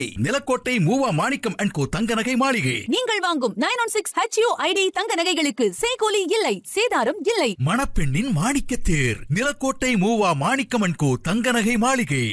நிலக்கோட்டை மூவா மாணிக்கம் அண்ட் கோ தங்க நகை மாளிகை நீங்கள் வாங்கும் nine one six H U I D தங்க நகைகளுக்கு சேகோலி இல்லை சேதாரம் இல்லை மணப்பெண்ணின் மாணிக்க தேர் நிலக்கோட்டை மூவா மாணிக்கம் அண்ட் கோ தங்க நகை மாளிகை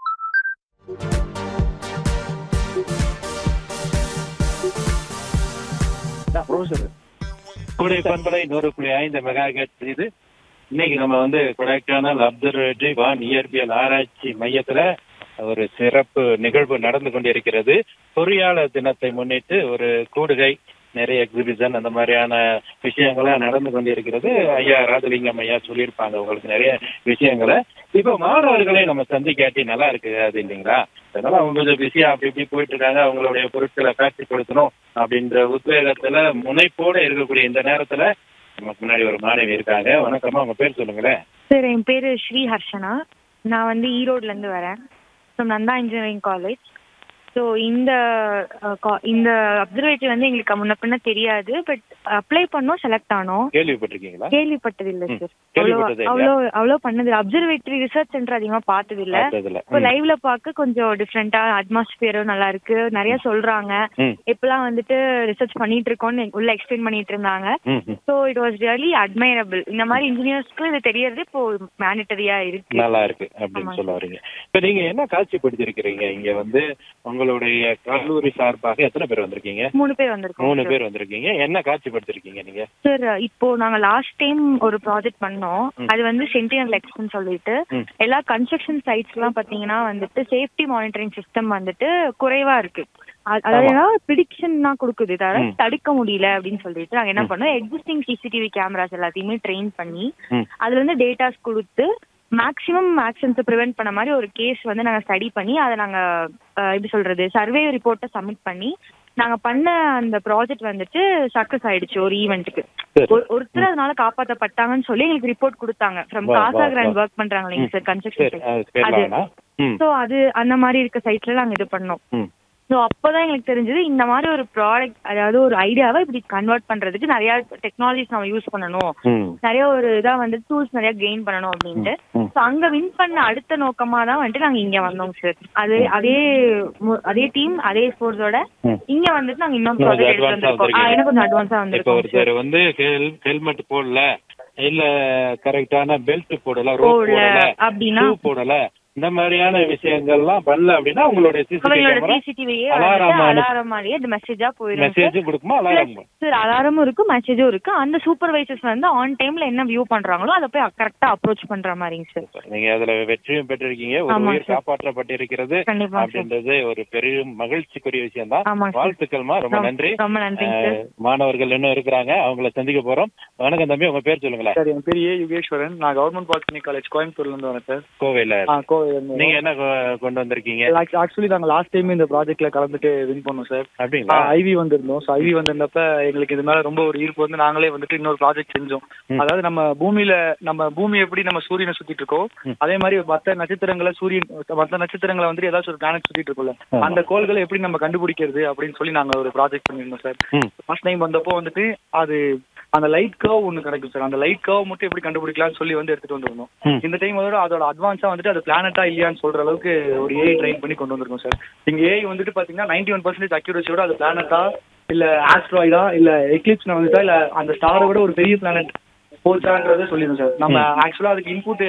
கூடை பண்பலை நூறு புள்ளி ஐந்து மெகா இது இன்னைக்கு நம்ம வந்து கொடைக்கானல் அப்சர்வேட்டரி வான் இயற்பியல் ஆராய்ச்சி மையத்துல ஒரு சிறப்பு நிகழ்வு நடந்து கொண்டிருக்கிறது பொறியாளர் தினத்தை முன்னிட்டு ஒரு கூடுகை நிறைய எக்ஸிபிஷன் அந்த மாதிரியான விஷயங்கள்லாம் நடந்து கொண்டிருக்கிறது ஐயா ராஜலிங்கம் ஐயா சொல்லியிருப்பாங்க உங்களுக்கு நிறைய விஷயங்களை இப்போ மாணவர்களை நம்ம சந்திக்காட்டி நல்லா இருக்கு அது இல்லைங்களா அதனால அவங்க கொஞ்சம் பிஸியா அப்படி இப்படி போயிட்டு இருக்காங்க அவங்களுடைய பொருட்களை காட்சிப்படுத்தணும் அப்படின்ற உத்வேகத்துல முனைப்போட இருக்கக்கூடிய இந்த நேரத்துல நமக்கு முன்னாடி ஒரு மாணவி இருக்காங்க வணக்கம்மா உங்க பேர் சொல்லுங்களேன் சார் என் பேர் ஸ்ரீ ஹர்ஷனா நான் வந்து ஈரோட்ல இருந்து வரேன் so Nanda engineering college so இந்த அஹ், கா- இந்த அப்சர்வேட்டரி வந்து எங்களுக்கு முன்ன பின்ன தெரியாது பட் அப்ளை பண்ணோம் செலக்ட் ஆனோம் கேள்விப்பட்டிருக்கீங்களா கேள்விப்பட்டது இல்ல ம். சார் கேள்விப்பட்டதே இல்லையா? அவ்வளோ அவ்வளோ பண்ணது அப்சர்வேட்டரி ரிசர்ச் சென்டர் அதிகமா பார்த்தது இல்ல பார்த்ததில்ல. இப்போ ம். லைவ்ல பார்க்க கொஞ்சம் டிஃப்ரெண்டா அட்மாஸ்பியரும் நல்லா இருக்கு நிறைய சொல்றாங்க ம். இப்பெல்லாம் வந்துட்டு ரிசர்ச் பண்ணிட்டு இருக்கோம்னு உள்ள எக்ஸ்பிளைன் பண்ணிட்டு இருந்தாங்க ம், ம். So it was really admirable இந்த மாதிரி இன்ஜினியர்ஸ்க்கு இது தெரியறது இப்போ மேனிட்டரியா இருக்கு நல்லா இருக்கு அப்படின்னு ஆமாங்க. சொல்ல வரீங்க இப்ப நீங்க என்ன காட்சிப்படுத்திருக்கிறீங்க இங்க வந்து உங்களுடைய கல்லூரி சார்பாக எத்தனை பேர் வந்திருக்கீங்க மூணு பேர் வந்திருக்கோம் மூணு sir. பேர் வந்திருக்கீங்க என்ன காட்சிப்படுத்திருக்கீங்க நீங்க சார் இப்போ நாங்க லாஸ்ட் டைம் ஒரு ப்ராஜெக்ட் பண்ணோம் ம். அது வந்து சென்டினல் எக்ஸ்னு சொல்லிட்டு ம். எல்லா கன்ஸ்ட்ரக்ஷன் சைட்ஸ் எல்லாம் பாத்தீங்கன்னா வந்துட்டு சேஃப்டி மானிட்டரிங் சிஸ்டம் வந்துட்டு குறைவா இருக்கு அ- அதாவது ப்ரிடிக்ஷன்னா கொடுக்குது தவிர ம். தடுக்க முடியல அப்படின்னு சொல்லிட்டு நாங்க என்ன ம். பண்ணோம் எக்ஸிஸ்டிங் சிசிடிவி கேமராஸ் எல்லாத்தையுமே ட்ரெயின் பண்ணி ம். அதுல இருந்து டேட்டாஸ் கொடுத்து மேக்ஸிமம் ஆக்ஷன்ஸை ப்ரிவென்ட் பண்ண மாதிரி ஒரு கேஸ் வந்து நாங்க ஸ்டடி பண்ணி அதை நாங்க அஹ், எப்படி சொல்றது சர்வே ரிப்போர்ட்டை சப்மிட் பண்ணி நாங்க பண்ண அந்த ப்ராஜெக்ட் வந்துட்டு சக்சஸ் ஆயிடுச்சு ஒரு ஈவெண்ட்டுக்கு சரி. ஒருத்தர் அதனால காப்பாத்தப்பட்டாங்கன்னு சொல்லி எங்களுக்கு ரிப்போர்ட் கொடுத்தாங்க ஃப்ரம் வா, வா, காசா வா. கிராண்ட் ஒர்க் பண்றாங்க இல்லைங்க ம். சார் சரி கன்ஸ்ட்ரக்ஷன் அது பேர்லாங்கண்ணா ம் ஸோ அது அந்த மாதிரி இருக்க சைட்ல நாங்க இது பண்ணோம் ம் ஸோ அப்போதான் எங்களுக்கு தெரிஞ்சது இந்த மாதிரி ஒரு ப்ராடக்ட் அதாவது ஒரு ஐடியாவை இப்படி கன்வெர்ட் பண்றதுக்கு நிறைய டெக்னாலஜிஸ் நம்ம யூஸ் பண்ணணும் ம் நிறைய ஒரு இதா வந்து டூல்ஸ் நிறைய கெயின் பண்ணணும் அப்படின்ட்டு ம். ஸோ அங்க வின் பண்ண அடுத்த நோக்கமா தான் வந்துட்டு நாங்க இங்க வந்தோம் சார் அது அதே மு- அதே டீம் அதே ஸ்போர்ட்ஸோட ம். இங்க வந்துட்டு நாங்க இன்னும் இன்னும் ப்ராஜெக்ட் கொஞ்சம் எடுத்து advance ஆ வந்திருக்கோம் ஆ, வந்திருக்கீங்க. எனக்கு கொஞ்சம் அட்வான்ஸா இப்போ வந்திருக்கோம் ஒருத்தர் வந்து ஹெல்மெட் போடல இல்ல கரெக்டான பெல்ட் போடல ரோப் போடல போடல அப்படின்னா ஷூ போடல இந்த மாதிரியான விஷயங்கள்லாம் பண்ணல அப்படின்னா உங்களுடைய சிசிடிவி அவங்களோட கேமரா சிசிடிவியே அலாரம் அலாரம் மாதிரியே அது மெசேஜா போயிடும் மெசேஜும் கொடுக்குமா அலாரம் சார் அலாரமும் இருக்கு மெசேஜும் இருக்கு அந்த சூப்பர்வைசர்ஸ் வந்து ஆன் டைம்ல என்ன வியூ பண்றாங்களோ அதை போய் கரெக்டா அப்ரோச் பண்ற மாதிரிங்க சார் நீங்க அதுல வெற்றியும் பெற்றிருக்கீங்க ஒரு ஆமாங்க உயிர் சார். காப்பாற்றப்பட்டிருக்கிறது கண்டிப்பா சார் அப்படின்றது ஒரு பெரும் மகிழ்ச்சிக்குரிய விஷயம் தான் ஆமாங்க சார் வாழ்த்துக்கள்மா ரொம்ப நன்றி ரொம்ப நன்றிங்க சார் அஹ், மாணவர்கள் இன்னும் இருக்கிறாங்க அவங்கள சந்திக்க போறோம் வணக்கம் தம்பி உங்க பேர் சொல்லுங்களேன் சார் என் பேர் ஏ யுகேஸ்வரன் நான் கவர்மெண்ட் பாலிடெக்னிக் காலேஜ் கோயம்புத்தூர்ல இருந்து வரேன் சார் கோவையில ஆ கோவில் நீங்க என்ன கொ- கொண்டு வந்திருக்கீங்க ஆக்சுவலி நாங்க லாஸ்ட் டைம் இந்த ப்ராஜெக்ட்ல கலந்துட்டு வின் பண்ணோம் சார் அப்படிங்களா ஐவி வந்திருந்தோம் ஸோ ஐவி வந்திருந்தப்ப எங்களுக்கு இது மேல ரொம்ப ஒரு ஈர்ப்பு வந்து நாங்களே வந்துட்டு இன்னொரு ப்ராஜெக்ட் செஞ்சோம் ம். அதாவது நம்ம பூமியில நம்ம பூமி எப்படி நம்ம சூரியனை சுத்திட்டு இருக்கோம் ம். அதே மாதிரி மற்ற நட்சத்திரங்களை சூரியன் மற்ற நட்சத்திரங்களை வந்துட்டு ஏதாச்சும் ஒரு பிளானட் சுத்திட்டு இருக்கும்ல ஆமா. அந்த கோள்களை எப்படி நம்ம கண்டுபிடிக்கிறது அப்படின்னு சொல்லி நாங்க ஒரு ப்ராஜெக்ட் பண்ணியிருந்தோம் சார் ம். ஃபர்ஸ்ட் டைம் வந்தப்போ வந்துட்டு அது அந்த லைட் கர்வ் ஒன்று கிடைக்கும் சார் அந்த லைட் கர்வ் மட்டும் எப்படி கண்டுபிடிக்கலாம்னு சொல்லி வந்து எடுத்துட்டு வந்திருந்தோம் ம். இந்த டைம் அதோட அதோட அட்வான்ஸா வந்துட்டு அது பிளானட்டா இல்லையான்னு சொல்ற அளவுக்கு ஒரு ஏஐ ட்ரைன் பண்ணி கொண்டு வந்திருக்கோம் சார் இங்க ஏஐ வந்துட்டு பாத்தீங்கன்னா நைன்டி ஒன் பர்சன்டேஜ் அக்யூரஸியோட அது பிளானட்டா இல்ல ஆஸ்ட்ராய்டா இல்ல எக்லிப்ஸ் வந்துட்டா இல்ல அந்த ஸ்டாரை விட ஒரு பெரிய பிளானட் போச்சான்றதை சொல்லிடும் சார் நம்ம ஆக்சுவலா அதுக்கு இன்புட்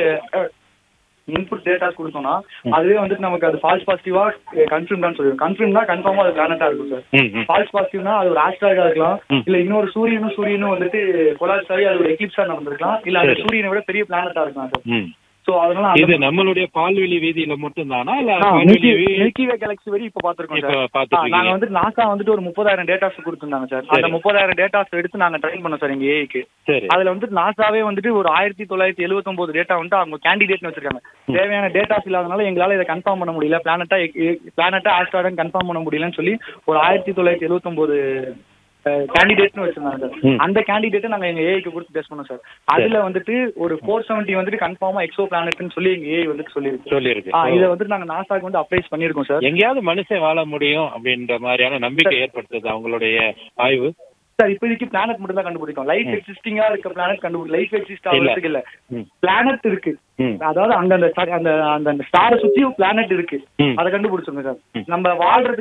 இன்புட் டேட்டாஸ் கொடுத்தோம்னா அதுவே வந்துட்டு நமக்கு அது ஃபால்ஸ் பாசிட்டிவா கன்ஃபார்ம் தான் சொல்லிடும் கன்ஃபார்ம்னா கன்ஃபார்மா அது பிளானட்டா இருக்கும் சார் ம், ம். ஃபால்ஸ் பாசிட்டிவ்னா அது ஒரு ஆஸ்ட்ராய்டா இருக்கலாம் ம். இல்ல இன்னொரு சூரியனும் சூரியனும் வந்துட்டு கொலாப்ஸ் ஆகி அது ஒரு எக்லிப்ஸா நடந்திருக்கலாம் இல்ல அந்த சரி. சூரியனை விட பெரிய பிளானட்டா இருக்கலாம் சார் ம். சோ அதனால இது அந்த- நம்மளுடைய பால்வெளி வீதியில மட்டும் தானா இல்ல ஆ, பால்வெளி milky way- milky way galaxy வரை இப்ப பாத்துருக்கோம் இப்ப சார் பாத்துட்டு ஆ, நாங்க இருக்கீங்க வந்துட்டு நாசா வந்துட்டு ஒரு முப்பதாயிரம் டேட்டாஸ் கொடுத்துருந்தாங்க சார் அந்த சரி. முப்பதாயிரம் டேட்டாஸ் எடுத்து நாங்க ட்ரைன் பண்ணோம் சார் எங்க ஏஐக்கு சரி அதுல வந்துட்டு நாசாவே வந்துட்டு ஒரு ஆயிரத்தி தொள்ளாயிரத்தி எழுபத்தொன்பது டேட்டா வந்துட்டு அவங்க கேண்டிடேட்னு வச்சிருக்காங்க தேவையான டேட்டாஸ் இல்லாதனால எங்களால இதை கன்ஃபார்ம் பண்ண முடியல பிளானட்டா பிளானட்டா ஆஸ்ட்ராய்டன் கன்ஃபார்ம் பண்ண முடியலன்னு சொல்லி ஒரு ஆயிரத்தி தொள்ளாயிரத்தி எழுபத்தொன்பது கேண்டிடேட்னு வச்சிருந்தாங்க சார் ம். அந்த கேண்டிடேட்டை நாங்க எங்க ஏஐக்கு கொடுத்து டெஸ்ட் பண்ணோம் சார் அதுல வந்துட்டு ஒரு ஃபோர் செவன்ட்டி வந்துட்டு கன்ஃபார்மா எக்ஸோ பிளானட்னு சொல்லி எங்க ஏஐ வந்துட்டு சொல்லியிருக்கு சொல்லியிருக்கு ஆ இதை வந்துட்டு நாங்க நாசாக்கு வந்து அப்ளைஸ் பண்ணியிருக்கோம் சார் எங்கேயாவது மனுஷன் வாழ முடியும் அப்படின்ற மாதிரியான நம்பிக்கை ஏற்படுத்துது அவங்களுடைய ஆய்வு சார் இப்போதைக்கு பிளானட் மட்டும் தான் கண்டுபிடிக்கும் லைஃப் எக்ஸிஸ்டிங்கா இருக்க பிளானட் கண்டுபிடி லைஃப் எக்ஸிஸ்ட் ஆகிறதுக்கு இல்ல ம். பிளானட் இருக்கு ம். அதாவது அங்க அந்த star- அந்த அந்த ஸ்டாரை சுத்தி பிளானட் இருக்கு ம். அதை கண்டுபிடிச்சோங்க சார் நம்ம வாழ்றதுக்கு